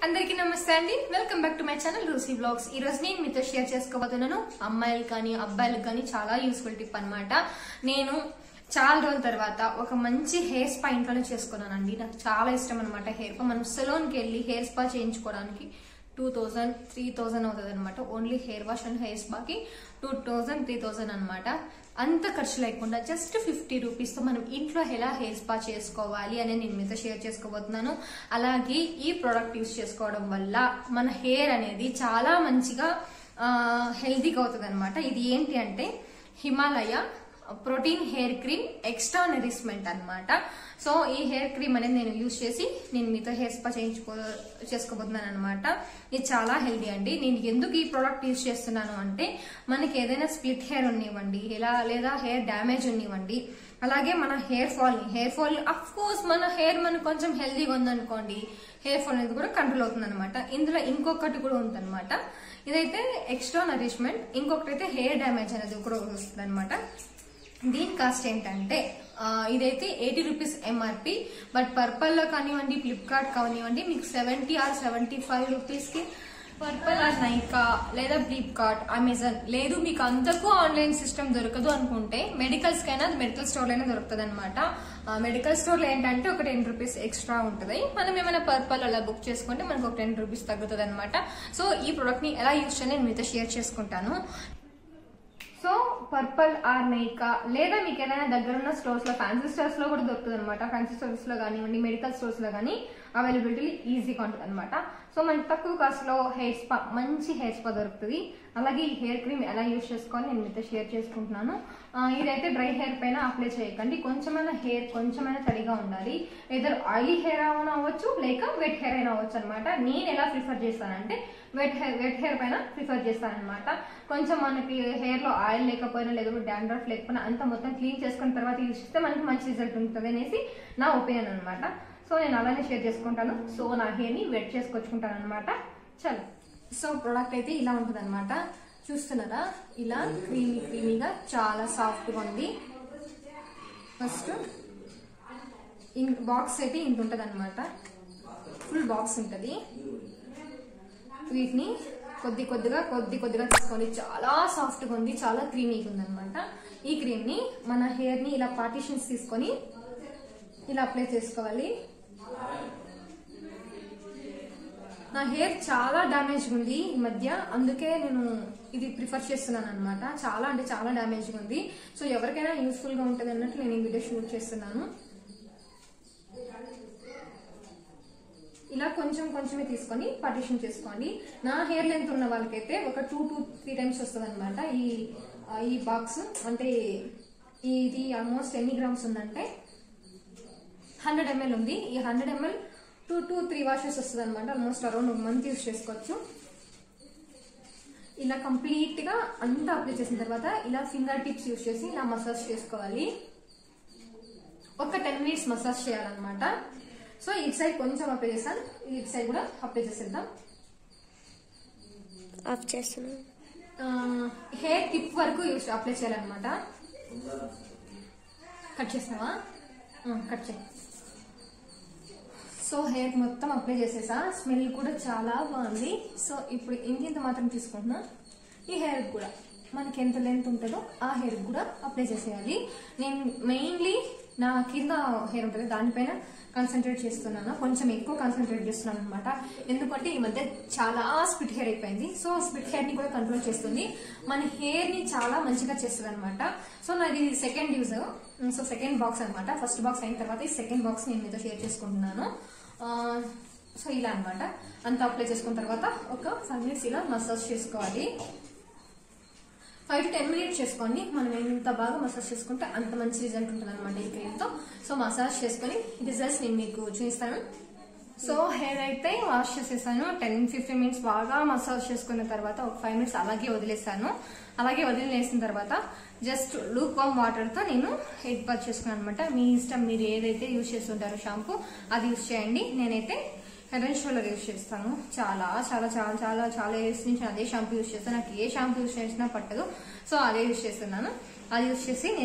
అందరికీ నమస్తే అండి welcome back to my channel రూసీ బ్లాగ్స్ ఈ రోజు నేను మీతో షేర్ చేసుకోబోతున్నాను అమ్మాయిలు కానీ అబ్బాయిలకు కానీ చాలా యూస్ఫుల్ టిప్ అన్నమాట నేను చాలా రోజుల తర్వాత ఒక మంచి హెయిర్ స్పా ఇంట్లోనే చేసుకున్నానండి నాకు చాలా ఇష్టం అనమాట హెయిర్ స్పా మనం సెలూన్కి వెళ్ళి హెయిర్ స్పా చేయించుకోవడానికి టూ థౌజండ్ త్రీ థౌజండ్ అవుతుంది అనమాట only hair wash and hair స్పాకి టూ థౌజండ్ త్రీ థౌజండ్ అనమాట అంత ఖర్చు లేకుండా జస్ట్ ఫిఫ్టీ రూపీస్తో మనం ఇంట్లో ఎలా హెయిర్ స్పా చేసుకోవాలి అని నేను మీతో షేర్ చేసుకోబోతున్నాను అలాగే ఈ ప్రోడక్ట్ యూస్ చేసుకోవడం వల్ల మన హెయిర్ అనేది చాలా మంచిగా హెల్తీగా అవుతుంది అనమాట ఇది ఏంటి అంటే Himalaya protein hair cream extra nourishment అన్నమాట సో ఈ హెయిర్ క్రీమ్ అనేది నేను యూజ్ చేసి నేను మీతో హెయిర్ స్పా చేయించుకో చేసుకోబోతున్నాను అనమాట ఇది చాలా హెల్దీ అండి నేను ఎందుకు ఈ ప్రోడక్ట్ యూజ్ చేస్తున్నాను అంటే మనకి ఏదైనా స్ప్లిట్ హెయిర్ ఉన్నివ్వండి ఇలా లేదా హెయిర్ డ్యామేజ్ ఉన్నివ్వండి అలాగే మన హెయిర్ ఫాల్ ని హెయిర్ ఫాల్ అఫ్ కోర్స్ మన హెయిర్ మనకు కొంచెం హెల్దీగా ఉందనుకోండి హెయిర్ ఫాల్ అనేది కూడా కంట్రోల్ అవుతుంది అనమాట ఇందులో ఇంకొకటి కూడా ఉందన్నమాట ఇదైతే ఎక్స్ట్రా నరిష్మెంట్ ఇంకొకటి అయితే హెయిర్ డ్యామేజ్ అనేది కూడా వస్తుంది అనమాట దీని కాస్ట్ ఏంటంటే ఆ, ఇదైతే eighty rupees MRP but purple లో కానివ్వండి ఫ్లిప్కార్ట్ కానివ్వండి మీకు seventy or seventy five rupees కి పర్పల్ ఆర్ నైకా లేదా ఫ్లిప్కార్ట్ అమెజాన్ లేదు మీకు అంతకు ఆన్లైన్ సిస్టమ్ దొరకదు అనుకుంటే మెడికల్స్ కైనా మెడికల్ స్టోర్ అయినా దొరుకుతుంది అనమాట మెడికల్ స్టోర్ లో ఏంటంటే ఒక టెన్ రూపీస్ ఎక్స్ట్రా ఉంటుంది మనం ఏమైనా పర్పల్ అలా బుక్ చేసుకుంటే మనకు ఒక టెన్ రూపీస్ తగ్గుతుంది అనమాట సో ఈ ప్రొడక్ట్ ని ఎలా యూస్ చేయాలి నేను మీతో షేర్ చేసుకుంటాను సో పర్పల్ ఆర్ నైకా లేదా మీకు ఏదైనా దగ్గర ఉన్న స్టోర్స్ లో ఫ్యాన్సీ స్టోర్స్ లో కూడా దొరుకుతుంది అనమాట ఫ్యాన్సీ స్టోర్స్ లో కానివ్వండి మెడికల్ స్టోర్స్ లో కానీ అవైలబిలిటీ ఈజీగా ఉంటుంది అనమాట సో మనకి తక్కువ కాస్ట్ లో హెయిర్ స్పా మంచి హెయిర్ స్పా దొరుకుతుంది అలాగే ఈ హెయిర్ క్రీమ్ ఎలా యూజ్ చేసుకోవాలి నేను మీతో షేర్ చేసుకుంటున్నాను ఆ, ఇదైతే డ్రై హెయిర్ పైన అప్లై చేయకండి కొంచెమైనా హెయిర్ కొంచెమైనా తడిగా ఉండాలి ఏదో ఆయిలీ హెయిర్ అయినా అవ్వచ్చు లేక వెట్ హెయిర్ అయినా అవ్వచ్చు అనమాట నేను ఎలా ప్రిఫర్ చేస్తానంటే వెట్ హెయిర్ వెట్ హెయిర్ పైన ప్రిఫర్ చేస్తాను అనమాట కొంచెం మనకి హెయిర్ లో ఆయిల్ లేకపోయినా లేదా డాండ్రఫ్ లేకపోయినా అంతా మొత్తం క్లీన్ చేసుకున్న తర్వాత యూజ్ చేస్తే మనకి మంచి రిజల్ట్ ఉంటుంది అనేసి నా ఒపీనియన్ అనమాట సో నేను అలానే షేర్ చేసుకుంటాను సో నా హెయిర్ ని వెట్ చేసుకొచ్చుకుంటాను అనమాట చలో సో ప్రోడక్ట్ అయితే ఇలా ఉంటుంది అనమాట చూస్తున్నారా ఇలా క్రీమీ క్రీమీగా చాలా సాఫ్ట్ గా ఉంది ఫస్ట్ బాక్స్ అయితే ఇంత ఉంటుంది అనమాట ఫుల్ బాక్స్ ఉంటుంది వీటిని కొద్ది కొద్దిగా కొద్ది కొద్దిగా తీసుకోండి చాలా సాఫ్ట్ గా ఉంది చాలా క్రీమీగా ఉంది అనమాట ఈ క్రీమ్ ని మన హెయిర్ ని ఇలా పార్టీషన్స్ తీసుకొని ఇలా అప్లై చేసుకోవాలి నా హెయిర్ చాలా డ్యామేజ్ ఉంది ఈ మధ్య అందుకే నేను ఇది ప్రిఫర్ చేస్తున్నాను అనమాట చాలా అంటే చాలా డ్యామేజ్ ఉంది సో ఎవరికైనా యూస్ఫుల్ గా ఉంటుంది అన్నట్టు నేను ఈ వీడియో షూట్ చేస్తున్నాను ఇలా కొంచెం కొంచెమే తీసుకొని పార్టిషన్ చేసుకోండి నా హెయిర్ లెంత్ ఉన్న వాళ్ళకైతే ఒక టూ టు త్రీ టైమ్స్ వస్తుంది అనమాట ఈ ఆ, ఈ బాక్స్ అంటే ఇది ఆల్మోస్ట్ ఎన్ని గ్రామ్స్ ఉందంటే హండ్రెడ్ ఎంఎల్ ఉంది ఈ hundred ML two to three washes వస్తుంది అనమాట ఆల్మోస్ట్ అరౌండ్ ఒక మంత్ యూస్ చేసుకోవచ్చు ఇలా కంప్లీట్ గా అంతా అప్లై చేసిన తర్వాత ఇలా ఫింగర్ టిప్స్ యూస్ చేసి ఇలా మసాజ్ చేసుకోవాలి ఒక టెన్ మినిట్స్ మసాజ్ చేయాలన్నమాట సో ఇటు సైడ్ కొంచెం అప్లై చేస్తాను ఇటు సైడ్ కూడా అప్లై చేసేద్దాం ఆఫ్ చేస్తున్నాను హెయిర్ టిప్ వరకు యూస్ అప్లై చేయాలన్నమాట కట్ చేస్తావా కట్ చేయి సో హెయిర్ మొత్తం అప్లై చేసేసా స్మెల్ కూడా చాలా బాగుంది సో ఇప్పుడు ఇంత మాత్రం తీసుకుంటున్నా ఈ హెయిర్ కూడా మనకి ఎంత లెంత్ ఉంటుందో ఆ హెయిర్ కూడా అప్లై చేసేయాలి నేను మెయిన్లీ నా కింద హెయిర్ ఉంటుంది దానిపైన కాన్సన్ట్రేట్ చేస్తున్నాను కొంచెం ఎక్కువ కాన్సన్ట్రేట్ చేస్తున్నాను అనమాట ఎందుకంటే ఈ మధ్య చాలా స్పిట్ హెయిర్ అయిపోయింది సో స్పిట్ హెయిర్ ని కూడా కంట్రోల్ చేస్తుంది మన హెయిర్ ని చాలా మంచిగా చేస్తుంది అనమాట సో నాది second use so second box అన్నమాట ఫస్ట్ బాక్స్ అయిన తర్వాత ఈ సెకండ్ బాక్స్ నేను మీతో షేర్ చేసుకుంటున్నాను ఆ, సో ఇలా అన్నమాట అంతా అప్లై చేసుకున్న తర్వాత ఒక ఫైవ్ మినిట్స్ ఇలా మసాజ్ చేసుకోవాలి ఫైవ్ టు టెన్ మినిట్స్ చేసుకోండి మనం ఎంత బాగా మసాజ్ చేసుకుంటే అంత మంచి రిజల్ట్ ఉంటుంది అనమాట ఈ క్రీమ్ తో సో మసాజ్ చేసుకొని రిజల్ట్స్ నేను మీకు చూపిస్తాను సో హెయిర్ అయితే వాష్ చేసేసాను టెన్ ఫిఫ్టీన్ మినిట్స్ బాగా మసాజ్ చేసుకున్న తర్వాత ఒక ఫైవ్ మినిట్స్ అలాగే వదిలేసాను అలాగే వదిలేసిన తర్వాత జస్ట్ లూక్ వామ్ వాటర్ తో నేను హెడ్ వాష్ చేసుకున్నాను అనమాట మీ ఇష్టం మీరు ఏదైతే యూజ్ చేస్తుంటారో షాంపూ అది యూజ్ చేయండి నేనైతే హెడ్ అండ్ షోల్డర్ యూజ్ చేస్తాను చాలా చాలా చాలా చాలా చాలా ఇయర్స్ నుంచి అదే షాంపూ యూజ్ చేస్తాను నాకు ఏ షాంపూ యూజ్ చేసినా పట్టదు సో అదే యూజ్ చేస్తున్నాను అది యూజ్ చేసి నేను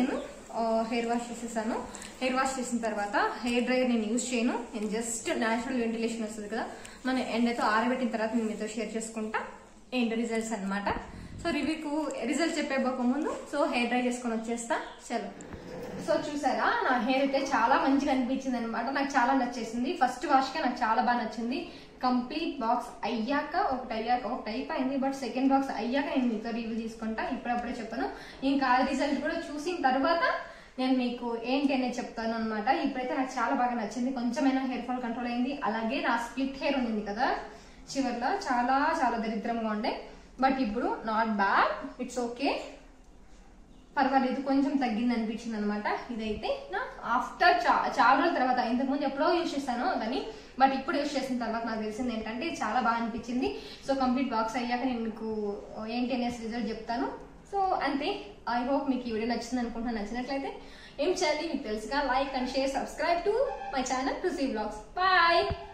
హెయిర్ వాష్ చేసేసాను హెయిర్ వాష్ చేసిన తర్వాత హెయిర్ డ్రైయర్ నేను యూజ్ చేయను నేను జస్ట్ న్యాచురల్ వెంటిలేషన్ వస్తుంది కదా మన ఎండతో ఆరబెట్టిన తర్వాత నేను మీతో షేర్ చేసుకుంటా ఏంటి రిజల్ట్స్ అన్నమాట సో రివ్యూకు రిజల్ట్ చెప్పేపోక ముందు సో హెయిర్ డ్రై చేసుకొని వచ్చేస్తా చలో సో చూసారా నా హెయిర్ అయితే చాలా మంచిగా అనిపించింది అనమాట నాకు చాలా నచ్చేసింది ఫస్ట్ వాష్ కే నాకు చాలా బాగా నచ్చింది కంప్లీట్ బాక్స్ అయ్యాక ఒకటి అయ్యాక ఒకటి అయిపోయింది బట్ సెకండ్ బాక్స్ అయ్యాక నేను మీతో రివ్యూ తీసుకుంటా ఇప్పుడప్పుడే చెప్పాను ఇంకా ఆ రిజల్ట్ కూడా చూసిన తర్వాత నేను మీకు ఏంటి అనేది చెప్తాను అనమాట ఇప్పుడైతే నాకు చాలా బాగా నచ్చింది కొంచెమైనా హెయిర్ ఫాల్ కంట్రోల్ అయింది అలాగే నా స్ప్లిట్ హెయిర్ ఉంది కదా చివర్లో చాలా చాలా దరిద్రంగా ఉండే బట్ ఇప్పుడు నాట్ బ్యాడ్ ఇట్స్ ఓకే పర్వాలేదు కొంచెం తగ్గింది అనిపించింది అనమాట ఇదైతే నా ఆఫ్టర్ చాలా రోజుల తర్వాత ఇంతకుముందు ఎప్పుడో యూజ్ చేశాను దాన్ని బట్ ఇప్పుడు యూజ్ చేసిన తర్వాత నాకు తెలిసింది ఏంటంటే ఇది చాలా బాగా అనిపించింది సో కంప్లీట్ బాక్స్ అయ్యాక నేను మీకు ఏంటి అనేసి రిజల్ట్ చెప్తాను సో అంతే ఐ హోప్ మీకు ఈ వీడియో నచ్చింది అనుకుంటున్నాను నచ్చినట్లయితే ఏం చేయాలి మీకు తెలుసుగా like and share subscribe to my channel to see blogs bye